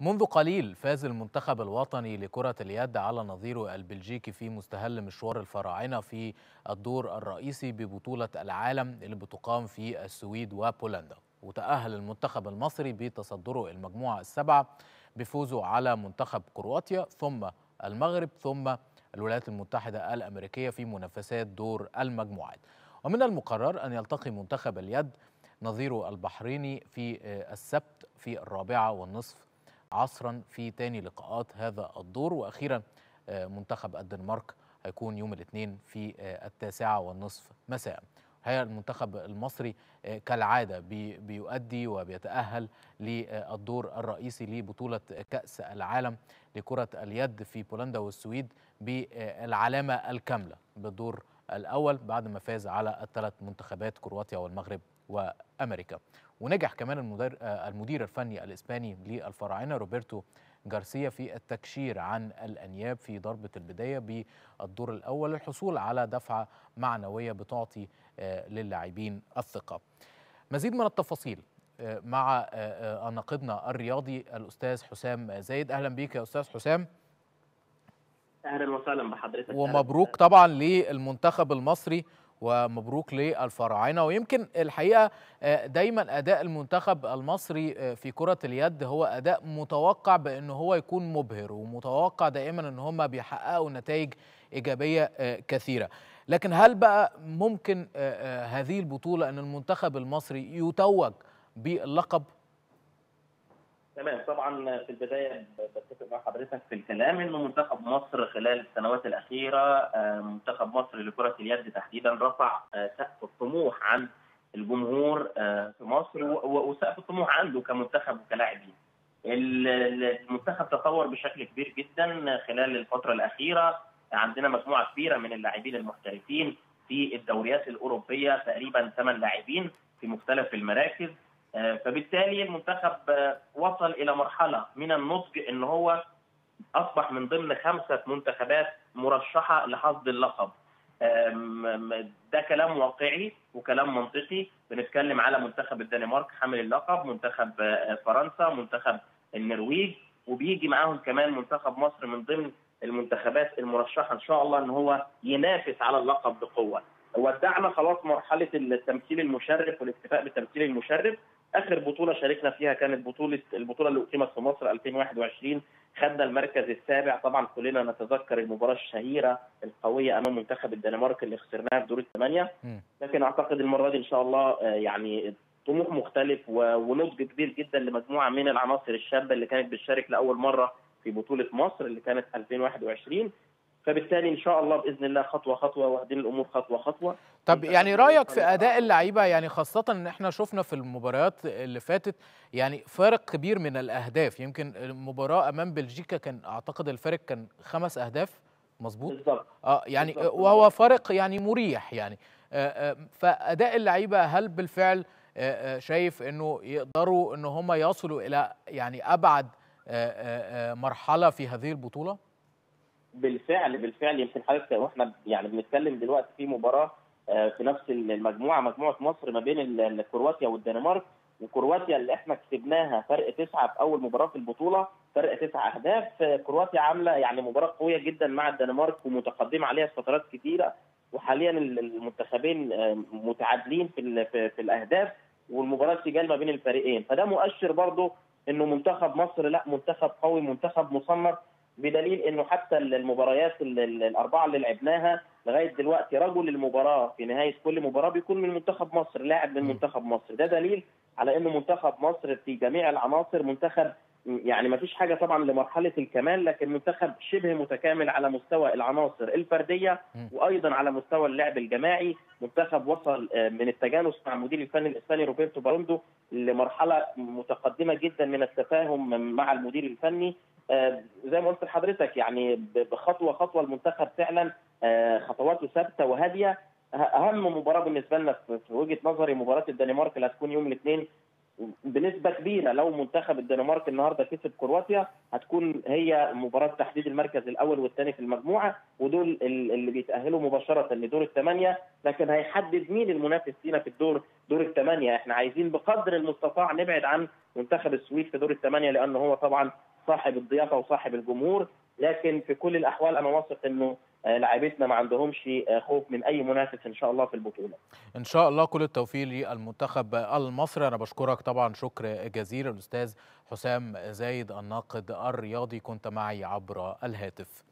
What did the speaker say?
منذ قليل فاز المنتخب الوطني لكرة اليد على نظيره البلجيكي في مستهل مشوار الفراعنة في الدور الرئيسي ببطولة العالم اللي بتقام في السويد وبولندا وتأهل المنتخب المصري بتصدره المجموعة السبعة بفوزه على منتخب كرواتيا ثم المغرب ثم الولايات المتحدة الأمريكية في منافسات دور المجموعات ومن المقرر أن يلتقي منتخب اليد نظيره البحريني في السبت في الرابعة والنصف عصرا في تاني لقاءات هذا الدور واخيرا منتخب الدنمارك هيكون يوم الاثنين في التاسعه والنصف مساء هي المنتخب المصري كالعاده بيؤدي وبيتاهل للدور الرئيسي لبطوله كاس العالم لكره اليد في بولندا والسويد بالعلامه الكامله بالدور الاول بعد ما فاز على الثلاث منتخبات كرواتيا والمغرب وامريكا ونجح كمان المدير المدير الفني الاسباني للفراعنه روبرتو جارسيا في التكشير عن الانياب في ضربه البدايه بالدور الاول للحصول على دفعه معنويه بتعطي للاعبين الثقه. مزيد من التفاصيل مع ناقدنا الرياضي الاستاذ حسام زايد اهلا بيك يا استاذ حسام. اهلا وسهلا بحضرتك ومبروك طبعا للمنتخب المصري ومبروك للفراعنه ويمكن الحقيقه دايما اداء المنتخب المصري في كره اليد هو اداء متوقع بان هو يكون مبهر ومتوقع دائما ان هم بيحققوا نتائج ايجابيه كثيره لكن هل بقى ممكن هذه البطوله ان المنتخب المصري يتوج باللقب تمام طبعا في البدايه بتفق مع حضرتك في الكلام انه منتخب مصر خلال السنوات الاخيره منتخب مصر لكره اليد تحديدا رفع سقف الطموح عن الجمهور في مصر وسقف الطموح عنده كمنتخب وكلاعبين. المنتخب تطور بشكل كبير جدا خلال الفتره الاخيره عندنا مجموعه كبيره من اللاعبين المحترفين في الدوريات الاوروبيه تقريبا ثمان لاعبين في مختلف المراكز فبالتالي المنتخب وصل الى مرحله من النضج ان هو اصبح من ضمن خمسه منتخبات مرشحه لحصد اللقب. ده كلام واقعي وكلام منطقي بنتكلم على منتخب الدنمارك حامل اللقب، منتخب فرنسا، منتخب النرويج وبيجي معاهم كمان منتخب مصر من ضمن المنتخبات المرشحه ان شاء الله ان هو ينافس على اللقب بقوه. ودعنا خلاص مرحله التمثيل المشرف والاكتفاء بالتمثيل المشرف اخر بطوله شاركنا فيها كانت بطوله البطوله اللي اقيمت في مصر 2021 خدنا المركز السابع طبعا كلنا نتذكر المباراه الشهيره القويه امام منتخب الدنمارك اللي خسرناها في دور الثمانيه لكن اعتقد المره دي ان شاء الله يعني طموح مختلف ونضج كبير جدا لمجموعه من العناصر الشابه اللي كانت بتشارك لاول مره في بطوله مصر اللي كانت 2021 فبالتالي ان شاء الله باذن الله خطوه خطوه واخدين الامور خطوه خطوه طب يعني رايك في اداء اللعيبه يعني خاصه ان احنا شفنا في المباريات اللي فاتت يعني فارق كبير من الاهداف يمكن المباراه امام بلجيكا كان اعتقد الفارق كان خمس اهداف مظبوط بالظبط اه يعني بالزبط. وهو فارق يعني مريح يعني آه آه فاداء اللعيبه هل بالفعل آه شايف انه يقدروا ان هم يصلوا الى يعني ابعد مرحله في هذه البطوله؟ بالفعل بالفعل يمكن حضرتك واحنا يعني بنتكلم دلوقتي في مباراه في نفس المجموعه مجموعه مصر ما بين كرواتيا والدنمارك وكرواتيا اللي احنا كسبناها فرق تسعه في اول مباراه في البطوله فرق تسع اهداف كرواتيا عامله يعني مباراه قويه جدا مع الدنمارك ومتقدمه عليها في فترات كثيره وحاليا المنتخبين متعادلين في في الاهداف والمباراه سجال ما بين الفريقين فده مؤشر برضه انه منتخب مصر لا منتخب قوي منتخب مصنف بدليل انه حتى المباريات الاربعه اللي لعبناها لغايه دلوقتي رجل المباراه في نهايه كل مباراه بيكون من منتخب مصر لاعب من منتخب مصر ده دليل على انه منتخب مصر في جميع العناصر منتخب يعني ما فيش حاجه طبعا لمرحله الكمال لكن منتخب شبه متكامل على مستوى العناصر الفرديه وايضا على مستوى اللعب الجماعي منتخب وصل من التجانس مع المدير الفني الاسباني روبرتو باروندو لمرحله متقدمه جدا من التفاهم مع المدير الفني زي ما قلت لحضرتك يعني بخطوه خطوه المنتخب فعلا خطواته ثابته وهاديه اهم مباراه بالنسبه لنا في وجهه نظري مباراه الدنمارك اللي هتكون يوم الاثنين بنسبه كبيره لو منتخب الدنمارك النهارده كسب كرواتيا هتكون هي مباراه تحديد المركز الاول والثاني في المجموعه ودول اللي بيتاهلوا مباشره لدور الثمانيه لكن هيحدد مين المنافس لينا في الدور دور الثمانيه احنا عايزين بقدر المستطاع نبعد عن منتخب السويد في دور الثمانيه لان هو طبعا صاحب الضيافه وصاحب الجمهور لكن في كل الاحوال انا واثق انه لاعبتنا ما عندهمش خوف من اي منافس ان شاء الله في البطوله. ان شاء الله كل التوفيق للمنتخب المصري انا بشكرك طبعا شكر جزيل الاستاذ حسام زايد الناقد الرياضي كنت معي عبر الهاتف.